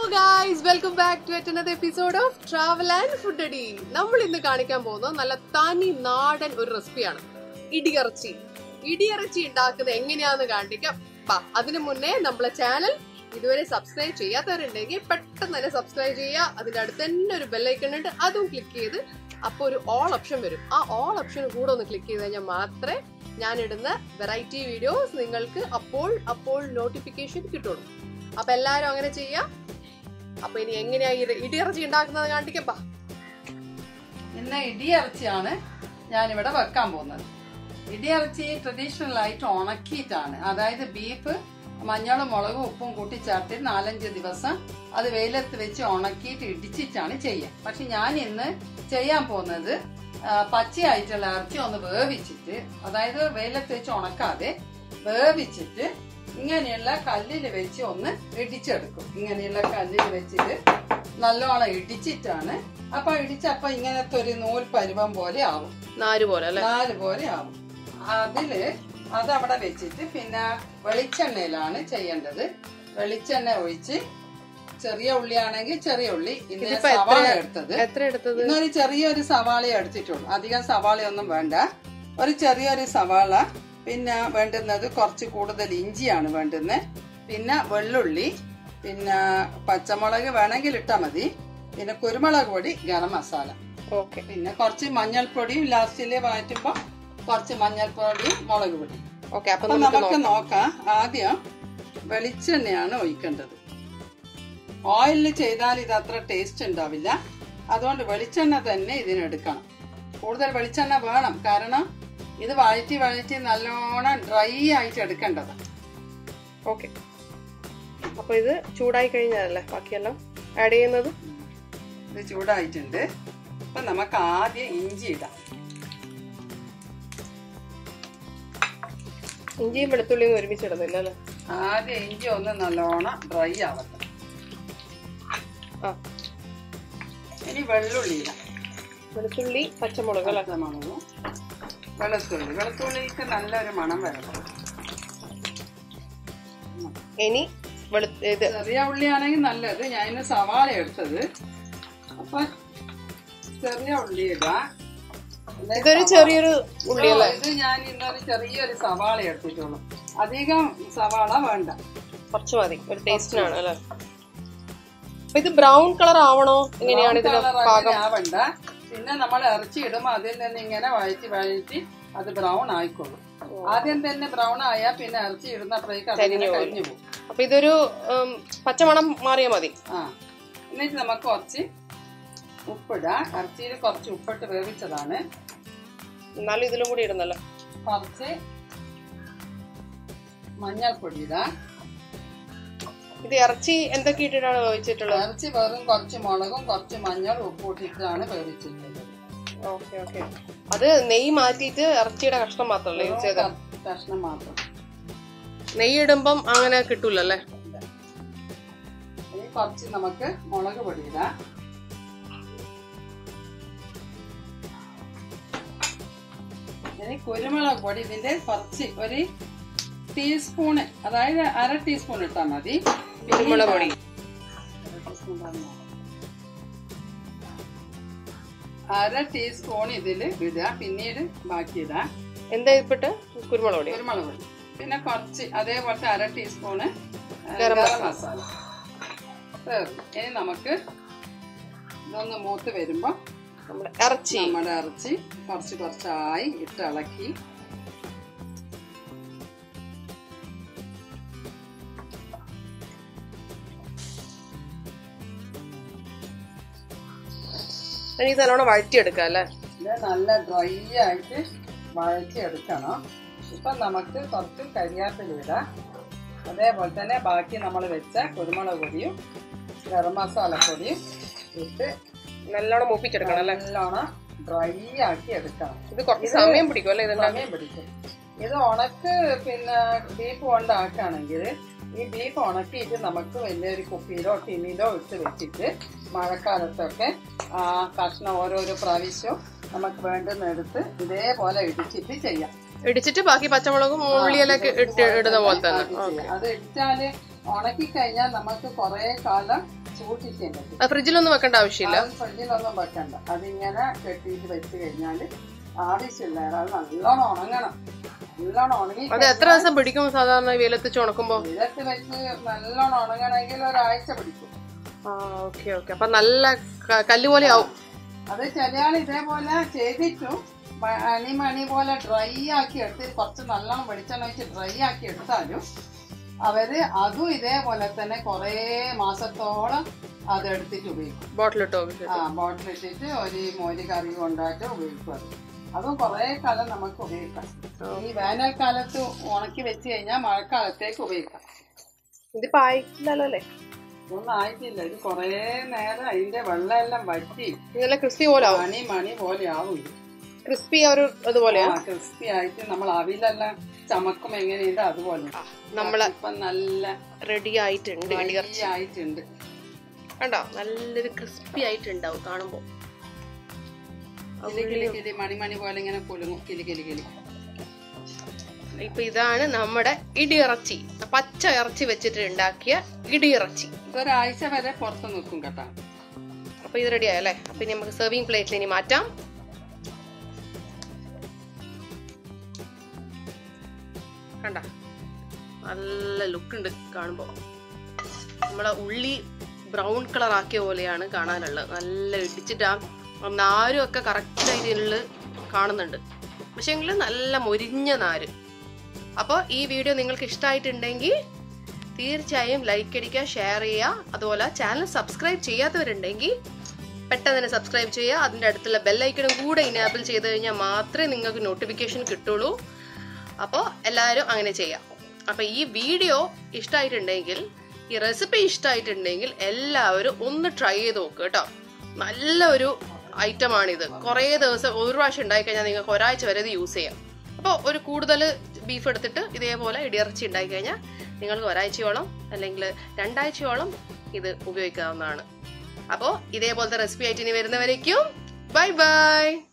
Guys welcome back to another episode of travel and food അടി നമ്മൾ ഇന്ന് കാണിക്കാൻ പോകുന്നത് നല്ല തനി നാടൻ ഒരു റെസിപ്പിയാണ് ഇടിയിറച്ചി ഇടിയിറച്ചി ഉണ്ടാക്കുന്നത് എങ്ങനെയാന്ന് കാണിക്കാം ബാ അതിനു മുന്നേ നമ്മളെ ചാനൽ ഇതുവരെ സബ്സ്ക്രൈബ് ചെയ്യാത്തവരുണ്ടെങ്കിൽ പെട്ടെന്ന് തന്നെ സബ്സ്ക്രൈബ് ചെയ്യുക അതിന്റെ അടുത്ത് തന്നെ ഒരു ബെല്ലൈക്കൺ ഉണ്ട് അതും ക്ലിക്ക് ചെയ്ത് അപ്പോൾ ഒരു ഓൾ ഓപ്ഷൻ വരും ആ ഓൾ ഓപ്ഷൻ കൂടെ ഒന്ന് ക്ലിക്ക് ചെയ്ത് കഴിഞ്ഞാൽ മാത്രമേ ഞാൻ ഇടുന്ന വെറൈറ്റി വീഡിയോസ് നിങ്ങൾക്ക് അപ്പോൾ അപ്പോൾ നോട്ടിഫിക്കേഷൻ കിട്ടുള്ളൂ അപ്പൊ എല്ലാരും അങ്ങനെ ചെയ്യാം അപ്പൊ ഇനി എങ്ങനെയാ ഇത് ഇടിയിറച്ചി ഉണ്ടാക്കുന്നത് കാണിക്കപ്പാ ഇന്ന് ഇടിയിറച്ചിയാണ് ഞാനിവിടെ വെക്കാൻ പോകുന്നത് ഇടിയിറച്ചി ട്രഡീഷണൽ ആയിട്ട് ഉണക്കിയിട്ടാണ് അതായത് ബീഫ് മഞ്ഞളും മുളകും ഉപ്പും കൂട്ടി ചേർത്ത് നാലഞ്ച് ദിവസം അത് വെയിലത്ത് വെച്ച് ഉണക്കിയിട്ട് ഇടിച്ചിട്ടാണ് ചെയ്യുക പക്ഷെ ഞാൻ ഇന്ന് ചെയ്യാൻ പോകുന്നത് ആ, പച്ചയായിട്ടുള്ള ഇറച്ചി ഒന്ന് വേവിച്ചിട്ട് അതായത് വെയിലത്ത് വെച്ച് ഉണക്കാതെ വേവിച്ചിട്ട് ഇങ്ങനെയുള്ള കല്ലിൽ വെച്ച് ഒന്ന് ഇടിച്ചെടുക്കും ഇങ്ങനെയുള്ള കല്ലിൽ വെച്ചിട്ട് നല്ലോണം ഇടിച്ചിട്ടാണ് അപ്പൊ ഇടിച്ചപ്പോ ഇങ്ങനത്തെ ഒരു നൂൽ പരുവം പോലെ ആവും നാര് പോലെ അല്ലെ നാല് പോലെ ആവും അതില് അതവിടെ വെച്ചിട്ട് പിന്നെ വെളിച്ചെണ്ണയിലാണ് ചെയ്യേണ്ടത് വെളിച്ചെണ്ണ ഒഴിച്ച് ചെറിയ ഉള്ളിയാണെങ്കിൽ ചെറിയ ഉള്ളി ഇന്ന് ഞാൻ ഇതിപ്പോ സവാള എത്ര- എടുത്തത് എത്ര എടുത്തത് ഇന്നൊരു ചെറിയൊരു സവാളയെ എടുത്തിട്ടുള്ളൂ അധികം സവാളയൊന്നും വേണ്ട ഒരു ചെറിയൊരു സവാള പിന്നെ വേണ്ടുന്നത് കുറച്ച് കൂടുതൽ ഇഞ്ചിയാണ് വേണ്ടുന്നത് പിന്നെ വെള്ളുള്ളി പിന്നെ പച്ചമുളക് വേണമെങ്കിൽ ഇട്ടാൽ മതി പിന്നെ കുരുമുളക് പൊടി ഗരം മസാല ഓക്കെ പിന്നെ കുറച്ച് മഞ്ഞൾപ്പൊടിയും ലാസ്റ്റില് വഴറ്റുമ്പോ കുറച്ച് മഞ്ഞൾപ്പൊടിയും മുളക് പൊടി ഓക്കെ അപ്പൊ അപ്പൊ നമുക്ക് നമുക്ക് നോക്കാം ആദ്യം വെളിച്ചെണ്ണയാണ് ഒഴിക്കേണ്ടത് ഓയിലിൽ ചെയ്താൽ ഇത് അത്ര ടേസ്റ്റ് ഉണ്ടാവില്ല അതുകൊണ്ട് വെളിച്ചെണ്ണ തന്നെ ഇതിനെടുക്കണം കൂടുതൽ വെളിച്ചെണ്ണ വേണം കാരണം ഇത് വഴറ്റി വഴറ്റി നല്ലോണം ഡ്രൈ ആയിട്ട് എടുക്കേണ്ടത് ഓക്കെ അപ്പൊ ഇത് ചൂടായി കഴിഞ്ഞാലല്ലേ ബാക്കിയെല്ലാം ആഡ് ചെയ്യുന്നത് ഇത് ചൂടായിട്ടുണ്ട് അപ്പൊ നമുക്ക് ആദ്യം ഇഞ്ചി ഇടാം ഇഞ്ചിയും വെളുത്തുള്ളിയും ഒരുമിച്ചിടുന്നില്ല അല്ലേ ആദ്യം ഇഞ്ചി ഒന്ന് നല്ലോണം ഡ്രൈ ആവട്ടെ ആ ഇനി വെള്ളുള്ളി ഇടാം വെളുത്തുള്ളി പച്ചമുളക് അല്ലേ പച്ചമുളകും വെളുത്തുള്ളി വെളുത്തുള്ളിക്ക് നല്ലൊരു മണം വരണം ഇനി വെളു ഇത് ചെറിയ ഉള്ളിയാണെങ്കിൽ നല്ലത് ഞാൻ ഇന്ന് സവാള എടുത്തത് അപ്പൊ ചെറിയ ഉള്ളി ഇടാം എന്നിട്ട് ഇതൊരു ചെറിയൊരു ഉള്ളി അല്ലേ ഇത് ഞാൻ ഇന്നൊരു ചെറിയൊരു സവാള എടുത്തിട്ടുള്ളൂ അധികം സവാള വേണ്ട കുറച്ച് മതി ഒരു ടേസ്റ്റിനാണ് അല്ലേ അപ്പൊ ഇത് ബ്രൗൺ കളർ ആവണോ എങ്ങനെയാണ് ഇതിന്റെ കളർ പാകം അങ്ങനെ ആവണ്ട പിന്നെ നമ്മൾ ഇറച്ചി ഇടുമ്പോൾ അതിൽ നിന്ന് ഇങ്ങനെ വഴറ്റി വഴറ്റി അത് ബ്രൗൺ ആയിക്കോളും ആദ്യം തന്നെ ബ്രൗൺ ആയാൽ പിന്നെ ഇറച്ചി ഇടുന്നപ്പോഴേക്ക് അതിങ്ങനെ കരിഞ്ഞു പോകും അപ്പൊ ഇതൊരു ഉം, പച്ചമണം മാറിയാ മതി ആ എന്നിട്ട് നമുക്ക് കുറച്ച് ഉപ്പിടാം ഇറച്ചിയിൽ കുറച്ച് ഉപ്പിട്ട് വേവിച്ചതാണ് എന്നാലും ഇതിലും കൂടി ഇടുന്നല്ലോ കുറച്ച് മഞ്ഞൾപ്പൊടി ഇടാം ഇത് ഇറച്ചി എന്തൊക്കെ ഇട്ടിട്ടാണ് വേവിച്ചിട്ടുള്ളത് ഇറച്ചി വെറും കുറച്ച് മുളകും കുറച്ച് മഞ്ഞൾ ഉപ്പ് ഇട്ടിട്ടാണ് വേവിച്ചിട്ടുള്ളത് ഓക്കെ ഓക്കെ അത് നെയ്യ് മാറ്റിയിട്ട് ഇറച്ചിയുടെ കഷ്ണം മാത്രമല്ലേ യൂസ് ചെയ്ത കുറച്ച് കഷ്ണം മാത്രം നെയ്യ് ഇടുമ്പം അങ്ങനെ കിട്ടൂലല്ലേ ഇനി കുറച്ച് നമുക്ക് മുളക് പൊടി ഇടാം ഇനി കുരുമുളക് പൊടി ഇതിന്റെ കുറച്ച് ഒരു ടീസ്പൂണ് അതായത് അര ടീസ്പൂൺ ഇട്ടാൽ മതി കുരുമുളക് പൊടി അര ടീസ്പൂൺ ഇട്ടാൽ മതി. അര ടീസ്പൂൺ ഇതിൽ ഇടുക പിന്നീട് ബാക്കി ഇടാം എന്താ ഇപ്പിട്ട് കുരുമുളക് പൊടി കുരുമുളക് പൊടി പിന്നെ കുറച്ച് അതേപോലത്തെ അര ടീസ്പൂണ് ആ, ഗരം ഗരം മസാല തീർന്നു. ഇനി നമുക്ക് ഇതൊന്ന് മൂത്ത് വരുമ്പോ നമ്മുടെ ഇറച്ചി നമ്മുടെ ഇറച്ചി കുറച്ച് കുറച്ചായി ഇട്ട് ഇളക്കി ഇനി ഇത് നല്ലോണം വഴറ്റിയെടുക്കാം അല്ലേ ഇത് നല്ല ഡ്രൈ ആയിട്ട് വഴറ്റി എടുക്കണം ഇപ്പൊ നമുക്ക് കുറച്ച് കരിയാപ്പില ഇടാം അതേപോലെ തന്നെ ബാക്കി നമ്മൾ വെച്ച കുരുമുളക് പൊടിയും ഗരം മസാല പൊടിയും ഇട്ട് നല്ലോണം മൂപ്പിച്ചെടുക്കണം അല്ലേ നല്ലോണം ഡ്രൈ ആക്കി എടുക്കണം ഇത് കുറച്ച് സമയം പിടിക്കും അല്ലേ ഇതുണ്ടാക്കാൻ സമയം പിടിക്കും ഇത് ഉണക്ക് പിന്നെ ബീഫ് കൊണ്ടാക്കുകയാണെങ്കിൽ ഈ ബീഫ് ഉണക്കിയിട്ട് നമുക്ക് വലിയൊരു കുപ്പിയിലോ ടിന്നിലോ ഇട്ട് വെച്ചിട്ട് മഴക്കാലത്തൊക്കെ ആ കഷ്ണം ഓരോരോ പ്രാവശ്യവും നമുക്ക് വേണ്ടുന്ന എടുത്ത് ഇതേപോലെ ഇടിച്ചിട്ട് ചെയ്യാം ഇടിച്ചിട്ട് ബാക്കി പച്ചമുളകും ഉള്ളിയിലൊക്കെ ഇട്ട് ഇടുന്ന പോലെ തന്നെ അത് ചെയ്യാം. അത് ഇടിച്ചാല് ഉണക്കി കഴിഞ്ഞാൽ നമുക്ക് കുറെ കാലം സൂക്ഷിക്കാൻ പറ്റും അത് ഫ്രിഡ്ജിലൊന്നും വെക്കേണ്ട ആവശ്യമില്ല അത് ഫ്രിഡ്ജിലൊന്നും വെക്കണ്ട അതിങ്ങനെ കെട്ടിയിട്ട് വെച്ച് കഴിഞ്ഞാൽ ആവശ്യമില്ല അത് നല്ലോണം ഉണങ്ങണം നല്ലോണം ഉണങ്ങി അത് എത്ര ദിവസം പിടിക്കും സാധാരണ ഈ വെയിലത്ത് വെച്ച് ഉണക്കുമ്പോ ഇതൊക്കെ വെച്ച് നല്ലോണം ഉണങ്ങണമെങ്കിൽ ഒരാഴ്ച പിടിക്കും ആ ഓക്കെ ഓക്കെ അപ്പൊ നല്ല ക- കല്ല് പോലെ ആവും അത് ചില ആൾ ഇതേപോലെ ചെയ്തിട്ടു മണി മണി പോലെ ഡ്രൈ ആക്കി എടുത്ത് കുറച്ച് നല്ലോണം വെളിച്ചെണ്ണ വെച്ച് ഡ്രൈ ആക്കി എടുത്താലും അവര് അതും ഇതേപോലെ തന്നെ കുറേ മാസത്തോളം അത് എടുത്തിട്ട് ഉപയോഗിക്കും ബോട്ടിലിട്ടോ ആ ബോട്ടിലിട്ടിട്ട് ഒരു മോര് കറി കൊണ്ടായിട്ട് ഉപയോഗിക്കും അത് അതും കുറേ കാലം നമുക്ക് ഉപയോഗിക്കാം ഈ വേനൽക്കാലത്ത് ഉണക്കി വെച്ച് കഴിഞ്ഞാൽ മഴക്കാലത്തേക്ക് ഉപയോഗിക്കാം ഇതിപ്പോ ആയിട്ടില്ലല്ലോ അല്ലേ ഒന്നും ആയിട്ടില്ല ഇത് കുറേ നേരം അതിന്റെ വെള്ളമെല്ലാം വറ്റി നല്ല ക്രിസ്പി പോലെ ആവും മണി മണി പോലെ ആവും ഇത് ക്രിസ്പി ഒരു അതുപോലെയാ ക്രിസ്പി ആയിട്ട് നമ്മൾ അവിലെല്ലാം ചമക്കും എങ്ങനെയുണ്ട് അതുപോലെ നമ്മള് ഇപ്പൊ നല്ല റെഡി ആയിട്ടുണ്ട് dry ആയിട്ടുണ്ട് കണ്ടോ നല്ലൊരു ക്രിസ്പി ആയിട്ടുണ്ടാവും കാണുമ്പോ കിളി കിളി കിളി മണി മണി പോലെ ഇങ്ങനെ കുലുങ്ങും കിളി കിളി കിളി ഇപ്പൊ ഇതാണ് നമ്മുടെ ഇടിയിറച്ചി പച്ച ഇറച്ചി വെച്ചിട്ട് ഉണ്ടാക്കിയ ഇടിയിറച്ചി ഇതൊരാഴ്ച വരെ പുറത്ത് നിൽക്കും കേട്ടോ അപ്പൊ ഇത് റെഡി ആയല്ലേ അപ്പൊ ഇനി നമുക്ക് സെർവിങ് പ്ലേറ്റിൽ ഇനി മാറ്റാം കണ്ട നല്ല ലുക്ക് ഉണ്ട് കാണുമ്പോ നമ്മളെ ഉള്ളി ബ്രൗൺ കളർ ആക്കിയ പോലെയാണ് കാണാനുള്ളത് നല്ല ഇടിച്ചിട്ട് ആ നാരും ഒക്കെ കറക്റ്റ് ഇതിനുള്ളിൽ കാണുന്നുണ്ട് പക്ഷെ നല്ല മൊരിഞ്ഞ നാര് അപ്പോൾ ഈ വീഡിയോ നിങ്ങൾക്ക് ഇഷ്ടമായിട്ടുണ്ടെങ്കിൽ തീർച്ചയായും ലൈക്ക് അടിക്കുക ഷെയർ ചെയ്യുക അതുപോലെ ചാനൽ സബ്സ്ക്രൈബ് ചെയ്യാത്തവരുണ്ടെങ്കിൽ പെട്ടെന്ന് തന്നെ സബ്സ്ക്രൈബ് ചെയ്യുക അതിൻ്റെ അടുത്തുള്ള ബെല്ലൈക്കണും കൂടെ ഇനേബിൾ ചെയ്ത് കഴിഞ്ഞാൽ മാത്രമേ നിങ്ങൾക്ക് നോട്ടിഫിക്കേഷൻ കിട്ടുള്ളൂ അപ്പോൾ എല്ലാവരും അങ്ങനെ ചെയ്യാം അപ്പോൾ ഈ വീഡിയോ ഇഷ്ടമായിട്ടുണ്ടെങ്കിൽ ഈ റെസിപ്പി ഇഷ്ടമായിട്ടുണ്ടെങ്കിൽ എല്ലാവരും ഒന്ന് ട്രൈ ചെയ്ത് നോക്കുക കേട്ടോ നല്ല ഒരു ഐറ്റമാണിത് കുറേ ദിവസം ഒരു പ്രാവശ്യം ഉണ്ടായി കഴിഞ്ഞാൽ നിങ്ങൾക്ക് ഒരാഴ്ച വരെ ഇത് യൂസ് ചെയ്യാം അപ്പോൾ ഒരു കൂടുതൽ ബീഫ് എടുത്തിട്ട് ഇതേപോലെ ഇടിയിറച്ചി ഉണ്ടായി കഴിഞ്ഞാൽ നിങ്ങൾക്ക് ഒരാഴ്ചയോളം അല്ലെങ്കിൽ രണ്ടാഴ്ചയോളം ഇത് ഉപയോഗിക്കാവുന്നതാണ് അപ്പോൾ ഇതേപോലത്തെ റെസിപ്പി ആയിട്ട് ഇനി വരുന്നവരേക്കും ബൈ ബൈ